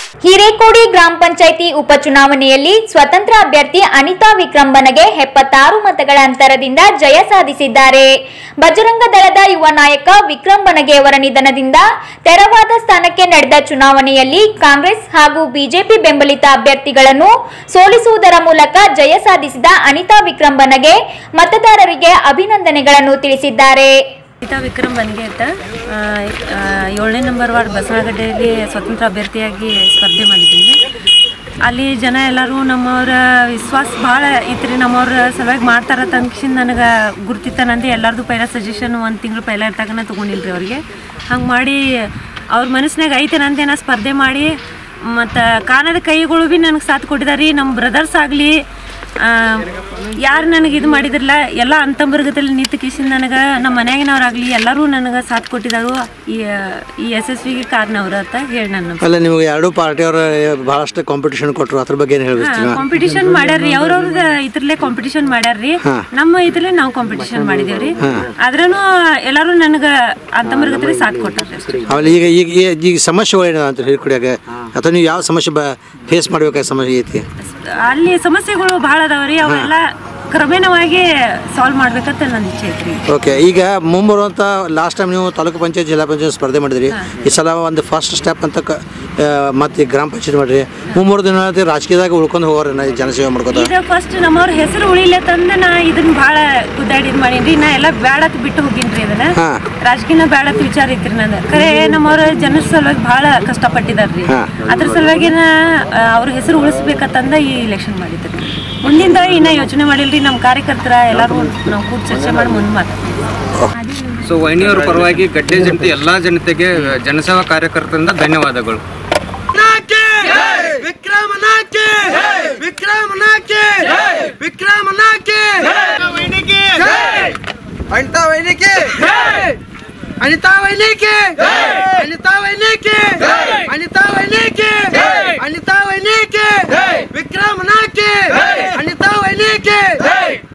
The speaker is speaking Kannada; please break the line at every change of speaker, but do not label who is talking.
ಹಿರೇಕೋಡಿ ಗ್ರಾಮ ಪಂಚಾಯಿತಿ ಉಪಚುನಾವಣೆಯಲ್ಲಿ ಸ್ವತಂತ್ರ ಅಭ್ಯರ್ಥಿ ಅನಿತಾ ವಿಕ್ರಂಬನಗೆ ಎಪ್ಪತ್ತಾರು ಮತಗಳ ಅಂತರದಿಂದ ಜಯ ಸಾಧಿಸಿದ್ದಾರೆ ಬಜರಂಗ ದಳದ ಯುವ ನಾಯಕ ವಿಕ್ರಂಬನಗೆ ಅವರ ನಿಧನದಿಂದ ತೆರವಾದ ಸ್ಥಾನಕ್ಕೆ ನಡೆದ ಚುನಾವಣೆಯಲ್ಲಿ ಕಾಂಗ್ರೆಸ್ ಹಾಗೂ ಬಿಜೆಪಿ ಬೆಂಬಲಿತ ಅಭ್ಯರ್ಥಿಗಳನ್ನು ಸೋಲಿಸುವುದರ ಮೂಲಕ ಜಯ ಸಾಧಿಸಿದ ಅನಿತಾ ವಿಕ್ರಂಬನಗೆ ಮತದಾರರಿಗೆ ಅಭಿನಂದನೆಗಳನ್ನು ತಿಳಿಸಿದ್ದಾರೆ
ಗೀತಾ ವಿಕ್ರಮ್ ಬನ್ಗೆ ಅಂತ ಆ, ಆ, ಏಳನೇ ನಂಬರ್ ವಾರ್ಡ್ ಬಸವನಗಡ್ಡೆಯಲ್ಲಿ ಸ್ವತಂತ್ರ ಅಭ್ಯರ್ಥಿಯಾಗಿ ಸ್ಪರ್ಧೆ ಮಾಡಿದ್ದೀನಿ ಅಲ್ಲಿ ಜನ ಎಲ್ಲರೂ ನಮ್ಮವ್ರ ವಿಶ್ವಾಸ ಭಾಳ ಐತ್ರಿ ನಮ್ಮವ್ರ ಸಲುವಾಗಿ ಮಾಡ್ತಾರ ತನ್ಕ್ಷಣ ನನಗೆ ಗುರ್ತಿತ್ತಾನಂತ ಎಲ್ಲರದು ಪೈಲ ಸಜೆಷನ್ ಒಂದು ತಿಂಗಳು ಪೈಲ ಇರ್ತಾಗನ ತೊಗೊಂಡಿಲ್ರಿ ಅವ್ರಿಗೆ ಹಂಗೆ ಮಾಡಿ ಅವ್ರ ಮನಸ್ಸಿನಾಗ ಐತೇನಂತ ನಾ ಸ್ಪರ್ಧೆ ಮಾಡಿ ಮತ್ತು ಕಾಣದ ಕೈಗಳು ಭೀ ನನಗೆ ಸಾಥ್ ಕೊಟ್ಟಿದ್ದಾರೆ ನಮ್ಮ ಬ್ರದರ್ಸ್ ಆಗಲಿ ಯಾರು ನನಗೆ ಇದು ಮಾಡಿದ್ರಲ್ಲ ಎಲ್ಲ ಅಂತಂಬರ್ಗದಲ್ಲಿ ನಿಂತು ಕಿಸಿಂದ ನನಗೆ ನಮ್ಮ ಮನ್ಯಾಗಿನವ್ರಾಗಲಿ ಎಲ್ಲರೂ ನನಗೆ ಸಾಥ್ ಕೊಟ್ಟಿದ್ದಾರೆ ಈ ಈ ಯಶಸ್ವಿಗೆ ಕಾರಣ ಅವರು ಅಂತ ಹೇಳಿ ನನ್ನ
ಅಲ್ಲ ನಿಮಗೆ ಎರಡೂ ಪಾರ್ಟಿಯವರು ಬಹಳಷ್ಟು ಕಾಂಪಿಟೇಷನ್ ಕೊಟ್ಟರು ಅದ್ರ ಬಗ್ಗೆ ಏನು ಹೇಳ್ಬೇಕು
ಕಾಂಪಿಟಿಷನ್ ಮಾಡ್ಯಾರ್ರಿ ಅವ್ರವ್ರದ ಇದ್ರಲ್ಲೇ ಕಾಂಪಿಟಿಷನ್ ಮಾಡ್ಯಾರ್ರಿ ನಮ್ಮ ಇದ್ರಲ್ಲೇ ನಾವು ಕಾಂಪಿಟಿಷನ್ ಮಾಡಿದೇವ್ರಿ ಆದ್ರೂ ಎಲ್ಲರೂ ನನಗೆ ಅಂತಂಬರ್ಗದಲ್ಲಿ ಸಾಥ್ ಕೊಟ್ಟಾರ್ರಿ ಅಷ್ಟೇ
ಆಮೇಲೆ ಈಗ ಈಗ ಈಗ- ಈಗ ಸಮಸ್ಯೆಗಳು ಏನಿದೆ ಅಂತ ಹಿಡ್ಕೊಡ್ಯಾಗ ಅಥವಾ ನೀವು ಯಾವ ಸಮಸ್ಯೆ ಬ ಫೇಸ್ ಮಾಡ್ಬೇಕಾದ ಸಮಸ್ಯೆ ಐತಿ
ಅಲ್ಲಿ ಸಮಸ್ಯೆಗಳು ಭಾಳ ಅದಾವ್ರಿ ಅವೆಲ್ಲ ಕ್ರಮೇಣವಾಗಿ ಸಾಲ್ವ್ ಮಾಡ್ಬೇಕಂತ ನನ್ನ ಇಚ್ಛೆ ಐತ್ರಿ
ಓಕೆ ಈಗ ಮುಂಬರುವಂಥ ಲಾಸ್ಟ್ ಟೈಮ್ ನೀವು ತಾಲೂಕು ಪಂಚಾಯತ್ ಜಿಲ್ಲಾ ಪಂಚಾಯತ್ ಸ್ಪರ್ಧೆ ಮಾಡಿದ್ರಿ ಈ ಸಲ ಒಂದು ಫಸ್ಟ್ ಸ್ಟೆಪ್ ಅಂತ ಕ ಆ, ಮತ್ತೆ ಗ್ರಾಮ ಪಂಚಾಯತ್ ಮಾಡಿರಿ ಮುಂಬರು ದಿನ ರಾಜಕೀಯದಾಗ ಉಳ್ಕೊಂಡು ಹೋಗೋರಿ ನಾ ಜನಸೇವೆ ಮಾಡ್ಕೋತ
ಇದು ಫಸ್ಟ್ ನಮ್ಮವ್ರ ಹೆಸರು ಉಳಿಲೆ ತಂದ ನಾ ಇದನ್ನ ಭಾಳ ಗುದ್ದಾಡಿ ಇದು ಮಾಡೀನಿ ನಾ ಎಲ್ಲ ಬ್ಯಾಡತ್ ಬಿಟ್ಟು ಹೋಗಿನ್ರಿ ಇದನ್ನ
ಹಾ.
ರಾಜಕೀಯ ಬ್ಯಾಡತ್ ವಿಚಾರ ಐತ್ರಿ ನಂದು ಖರೆ ನಮ್ಮವ್ರ ಜನರ ಸಲುವಾಗಿ ಭಾಳ ಕಷ್ಟಪಟ್ಟಿದಾರ್ರಿ
ಹಾ.
ಅದ್ರ ಸಲುವಾಗಿ ನಾ ಆ, ಅವ್ರ ಹೆಸರು ಉಳಿಸ್ಬೇಕಂತಂದ ಈ ಇಲೆಕ್ಷನ್ ಮಾಡಿದ್ರಿ ಮುಂದಿಂದ ಇನ್ನ ಯೋಚನೆ ಮಾಡಿಲ್ರಿ ನಮ್ಮ ಕಾರ್ಯಕರ್ತರ ಎಲ್ಲರೂ ನಾವು ಕೂಡ ಚರ್ಚೆ ಮಾಡಿ ಮುಂದೆ ಮಾತಾಡ್ತೀವಿ
ಸೊ ವೈನಿಯವರ ಪರವಾಗಿ ಗಡ್ಡೆ ಜನತೆ ಎಲ್ಲಾ ಜನತೆಗೆ ಜನಸೇವಾ ಕಾರ್ಯಕರ್ತರಿಂದ ಧನ್ಯವಾದಗಳು
ವಿಕ್ರಮ ನಾಕೆ ವಿಕ್ರಮ ನಾಕೆ ವಿಕ್ರಮ ನಾಕೆ ಅನಿತಾ ವೈನಿಕೆ ಅನಿತಾ ವೈನಿಕೆ ಅನಿತಾ ವೈನಿಕೆ ಅನಿತಾ ವೈನಿಕೆ